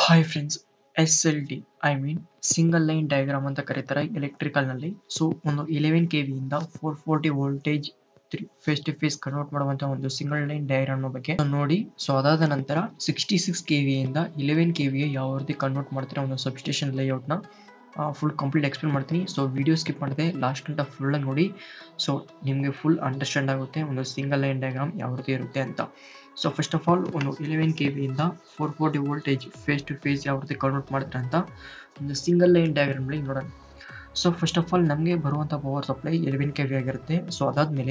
hi friends S L D I mean single line diagram ಅಂತ ಕರೀತಾರೆ ಎಲೆಕ್ಟ್ರಿಕಲ್ನಲ್ಲಿ so ಒಂದು ಇಲೆವೆನ್ ಕೆ ವಿಯಿಂದ four forty voltage phase to phase convert ಮಾಡುವಂತ ಒಂದು ಸಿಂಗಲ್ ಲೈನ್ ಡಯಾಗ್ರಾಮ್ ಬಗ್ಗೆ ನೋಡಿ ಸೊ ಅದಾದ ನಂತರ ಸಿಕ್ಸ್ಟಿ ಸಿಕ್ಸ್ ಕೆ ವಿಯಿಂದ ಇಲೆವೆನ್ ಕೆ ವಿಗೆ ಯಾವ ರೀತಿ ಕನ್ವರ್ಟ್ ಮಾಡ್ತಾರೆ ಒಂದು ಸಬ್ಸ್ಟೇಷನ್ ಲೇಔಟ್ನ ಫುಲ್ ಕಂಪ್ಲೀಟ್ ಎಕ್ಸ್ಪ್ಲೇನ್ ಮಾಡ್ತೀನಿ ಸೊ ವಿಡಿಯೋ ಸ್ಕಿಪ್ ಮಾಡಿದೆ ಲಾಸ್ಟ್ ಗಂಟ ಫುಲ್ ನೋಡಿ ಸೊ ನಿಮಗೆ ಫುಲ್ ಅಂಡರ್ಸ್ಟ್ಯಾಂಡ್ ಆಗುತ್ತೆ ಒಂದು ಸಿಂಗಲ್ ಲೈನ್ ಡಯಾಗ್ರಾಮ್ ಯಾವ ರೀತಿ ಇರುತ್ತೆ ಅಂತ ಸೊ ಫಸ್ಟ್ ಆಫ್ ಆಲ್ ಒಂದು ಇಲೆವೆನ್ ಕೆ ವಿಯಿಂದ four forty voltage phase to phase ಯಾವ ರೀತಿ ಕನ್ವರ್ಟ್ ಮಾಡ್ತಾರೆ ಅಂತ ಒಂದು ಸಿಂಗಲ್ ಲೈನ್ ಡಯಾಗ್ರಾಮ್ಲಿ ನೋಡೋಣ ಸೊ ಫಸ್ಟ್ ಆಫ್ ಆಲ್ ನಮಗೆ ಬರುವಂಥ power supply eleven K V ಆಗಿರುತ್ತೆ ಸೊ ಅದಾದಮೇಲೆ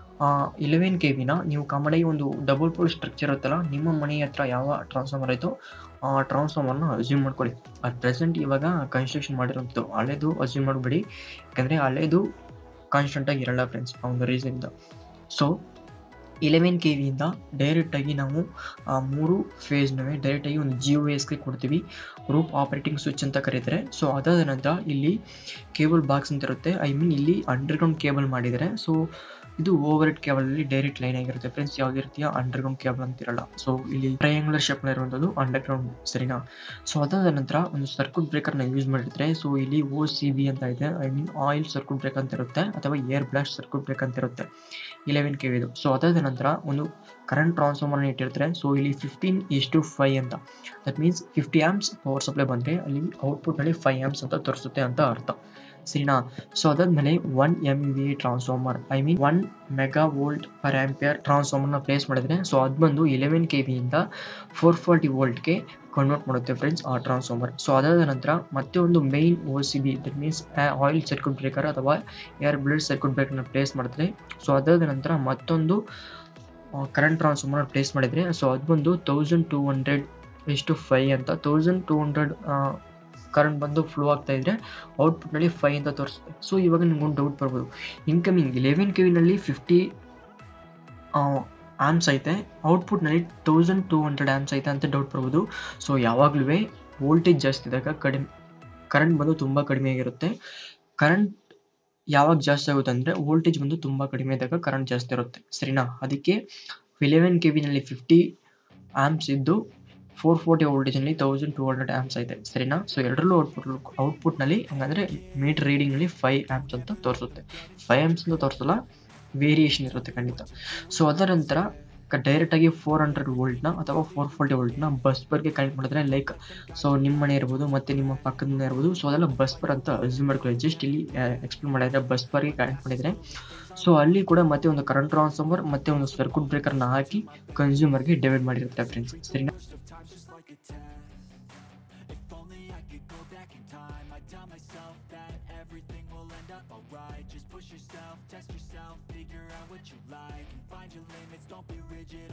ಇಲೆವೆನ್ ಕೆ ವಿನ ನೀವು ಕಾಮನಾಗಿ ಒಂದು ಡಬಲ್ ಪೋಲ್ ಸ್ಟ್ರಕ್ಚರ್ ಇರುತ್ತಲ್ಲ ನಿಮ್ಮ ಮನೆ ಹತ್ರ ಯಾವ ಟ್ರಾನ್ಸ್ಫಾರ್ಮರ್ ಆಯಿತು ಆ ಟ್ರಾನ್ಸ್ಫಾರ್ಮರ್ನ ಅಸ್ಯೂಮ್ ಮಾಡ್ಕೊಳ್ಳಿ ಅಟ್ ಪ್ರೆಸೆಂಟ್ ಇವಾಗ ಕನ್ಸ್ಟ್ರಕ್ಷನ್ ಮಾಡಿರೋಂಥದ್ದು ಹಳೇದು ಅಸ್ಯೂಮ್ ಮಾಡಬೇಡಿ ಯಾಕಂದರೆ ಹಳೇದು ಕಾನ್ಸ್ಟೆಂಟಾಗಿ ಇರಲ್ಲ ಫ್ರೆಂಡ್ಸ್ ಆ ಒಂದು ರೀಸನಿಂದ ಸೊ ಇಲೆವೆನ್ ಕೆ ವಿಯಿಂದ ಡೈರೆಕ್ಟಾಗಿ ನಾವು ಆ ಮೂರು ಫೇಸ್ನವೇ ಡೈರೆಕ್ಟಾಗಿ ಒಂದು ಜಿ ಒ ಎಸ್ಗೆ ಕೊಡ್ತೀವಿ ಗ್ರೂಪ್ ಆಪರೇಟಿಂಗ್ ಸ್ವಿಚ್ ಅಂತ ಕರೀತಾರೆ ಸೊ ಅದಾದ ನಂತರ ಇಲ್ಲಿ ಕೇಬಲ್ ಬಾಕ್ಸ್ ಅಂತ ಇರುತ್ತೆ ಐ ಮೀನ್ ಇಲ್ಲಿ ಅಂಡರ್ಗ್ರೌಂಡ್ ಕೇಬಲ್ ಮಾಡಿದ್ದಾರೆ ಸೊ ಇದು ಓವರ್ ಹೆಡ್ ಕೇಬಲಲ್ಲಿ ಡೈರೆಕ್ಟ್ ಲೈನ್ ಆಗಿರುತ್ತೆ ಫ್ರೆಂಡ್ಸ್ ಯಾವುದೇ ರೀತಿಯ ಅಂಡರ್ಗ್ರೌಂಡ್ ಕೇಬಲ್ ಅಂತಿರಲ್ಲ ಸೊ ಇಲ್ಲಿ ಟ್ರಯಾಂಗುಲರ್ ಶೇಪ್ನ ಇರುವಂಥದ್ದು ಅಂಡರ್ಗ್ರೌಂಡ್ ಸರಿನಾ ಸೊ ಅದಾದ ನಂತರ ಒಂದು ಸರ್ಕ್ಯೂಟ್ ಬ್ರೇಕರ್ನ ಯೂಸ್ ಮಾಡಿರ್ತಾರೆ ಸೊ ಇಲ್ಲಿ ಓ ಸಿ ಬಿ ಅಂತ ಇದೆ I mean oil circuit break ಅಂತ ಇರುತ್ತೆ ಅಥವಾ ಏರ್ ಬ್ಲಾಸ್ಟ್ ಸರ್ಕ್ಯೂಟ್ ಬ್ರೇಕ್ ಅಂತ ಇರುತ್ತೆ ಇಲೆವೆನ್ ಕೆ ವಿದು ಸೊ ಅದಾದ ನಂತರ ಒಂದು ಕರೆಂಟ್ ಟ್ರಾನ್ಸ್ಫಾರ್ಮರ್ನ ಇಟ್ಟಿರ್ತಾರೆ ಸೊ ಇಲ್ಲಿ ಫಿಫ್ಟೀನ್ ಇಸ್ ಟು ಫೈವ್ ಅಂತ that means fifty amps power supply ಬಂದರೆ ಅಲ್ಲಿ ಔಟ್ಪುಟ್ನಲ್ಲಿ ಫೈವ್ ಆ್ಯಮ್ಸ್ ಅಂತ ತೋರಿಸುತ್ತೆ ಅಂತ ಅರ್ಥ ಸರಿನಾ ಸೊ ಅದಾದ್ಮೇಲೆ one M V transformer I mean one mega volt per ampere ಟ್ರಾನ್ಸ್ಫಾರ್ಮರ್ನ ಪ್ಲೇಸ್ ಮಾಡಿದ್ರೆ ಸೊ ಅದು ಬಂದು ಇಲೆವೆನ್ ಕೆ ವಿಯಿಂದ ಫೋರ್ ಫಾರ್ಟಿ ವೋಲ್ಟ್ಗೆ ಕನ್ವರ್ಟ್ ಮಾಡುತ್ತೆ ಫ್ರೆಂಡ್ಸ್ ಆ ಟ್ರಾನ್ಸ್ಫಾರ್ಮರ್ ಸೊ ಅದಾದ ನಂತರ ಮತ್ತೆ ಒಂದು main O C B that means oil circuit breaker ಅಥವಾ ಏರ್ ಬ್ಲಡ್ ಸರ್ಕ್ಯೂಟ್ ಬ್ರೇಕರ್ನ ಪ್ಲೇಸ್ ಮಾಡ್ತಾರೆ ಸೊ ಅದಾದ ನಂತರ ಮತ್ತೊಂದು ಕರೆಂಟ್ ಟ್ರಾನ್ಸ್ಫಾರ್ಮರ್ ಪ್ಲೇಸ್ ಮಾಡಿದರೆ ಸೊ ಅದು ಬಂದು ತೌಸಂಡ್ ಟೂ ಹಂಡ್ರೆಡ್ ಎಷ್ಟು ಫೈ ಅಂತ ತೌಸಂಡ್ ಟೂ ಹಂಡ್ರೆಡ್ ಕರೆಂಟ್ ಬಂದು ಫ್ಲೋ ಆಗ್ತಾ ಇದ್ರೆ ಔಟ್ಪುಟ್ನಲ್ಲಿ ಫೈ ಅಂತ ತೋರಿಸುತ್ತೆ ಸೊ ಇವಾಗ ನಿಮ್ಗೊಂದು ಡೌಟ್ ಬರ್ಬೋದು ಇನ್ಕಮಿಂಗ್ ಇಲೆವೆನ್ ಕೆ ವಿನಲ್ಲಿ ಫಿಫ್ಟಿ ಆ್ಯಮ್ಸ್ ಐತೆ ಔಟ್ಪುಟ್ನಲ್ಲಿ ತೌಸಂಡ್ ಟೂ ಹಂಡ್ರೆಡ್ ಆ್ಯಮ್ಸ್ ಐತೆ ಅಂತ ಡೌಟ್ ಬರ್ಬೋದು ಸೊ ಯಾವಾಗಲೂ ವೋಲ್ಟೇಜ್ ಜಾಸ್ತಿ ಇದ್ದಾಗ ಕಡಿಮೆ ಕರೆಂಟ್ ಬಂದು ತುಂಬ ಕಡಿಮೆ ಆಗಿರುತ್ತೆ ಕರೆಂಟ್ ಯಾವಾಗ ಜಾಸ್ತಿ ಆಗುತ್ತೆ ಅಂದರೆ ವೋಲ್ಟೇಜ್ ಬಂದು ತುಂಬ ಕಡಿಮೆ ಇದ್ದಾಗ ಕರೆಂಟ್ ಜಾಸ್ತಿ ಇರುತ್ತೆ ಸರಿನಾ ಅದಕ್ಕೆ ಇಲೆವೆನ್ ಕೆ ವಿನಲ್ಲಿ ಫಿಫ್ಟಿ ಆ್ಯಮ್ಸ್ ಇದ್ದು ಫೋರ್ ಫೋರ್ಟಿ ವೋಲ್ಟೇಜಲ್ಲಿ ತೌಸಂಡ್ ಟೂ ಹಂಡ್ರೆಡ್ ಆ್ಯಮ್ಸ್ ಐತೆ ಸರಿನಾ ಸೊ ಎರಡರಲ್ಲೂ ಔಟ್ಪುಟ್ ಔಟ್ಪುಟ್ನಲ್ಲಿ ಹಂಗಂದರೆ ಮೀಟರ್ ರೀಡಿಂಗ್ನಲ್ಲಿ ಫೈವ್ ಆ್ಯಮ್ಸ್ ಅಂತ ತೋರಿಸುತ್ತೆ ಫೈವ್ ಆ್ಯಮ್ಸ್ ಅಂತ ತೋರಿಸಲ್ಲ ವೇರಿಯೇಷನ್ ಇರುತ್ತೆ ಖಂಡಿತ ಸೊ ಅದರ ನಂತರ ಡೈರೆಕ್ಟಾಗಿ ಫೋರ್ ಹಂಡ್ರೆಡ್ ವೋಲ್ಟ್ನ ಅಥವಾ ಫೋರ್ ಫೋರ್ಟಿ ವೋಲ್ಟ್ನ ಬಸ್ ಬರ್ಗೆ ಕನೆಕ್ಟ್ ಮಾಡಿದ್ರೆ ಲೈಕ್ ಸೊ ನಿಮ್ಮ ಮನೆ ಇರ್ಬೋದು ಮತ್ತು ನಿಮ್ಮ ಪಕ್ಕದ ಮನೆ ಇರ್ಬೋದು ಸೊ ಅದೆಲ್ಲ ಬಸ್ ಬರ್ ಅಂತ ಅಸ್ಯೂಮ್ ಮಾಡ್ಕೊಳ್ಳಿ ಜಸ್ಟ್ ಇಲ್ಲಿ ಎಕ್ಸ್ಪ್ಲೇನ್ ಮಾಡಿದ್ರೆ ಬಸ್ ಬರ್ಗೆ ಕನೆಕ್ಟ್ ಮಾಡಿದರೆ ಸೊ ಅಲ್ಲಿ ಕೂಡ ಮತ್ತೆ ಒಂದು ಕರೆಂಟ್ ಟ್ರಾನ್ಸ್ಫಾರ್ಮರ್ ಮತ್ತೆ ಒಂದು ಸರ್ಕ್ಯೂಟ್ ಬ್ರೇಕರ್ನ ಹಾಕಿ ಕನ್ಸ್ಯೂಮರ್ಗೆ ಡಿವೈಡ್ ಮಾಡಿರುತ್ತೆ ಫ್ರೆಂಡ್ಸ್ ಸರಿನಾ Just push yourself, test yourself, figure out what you like And find your limits, don't be rigid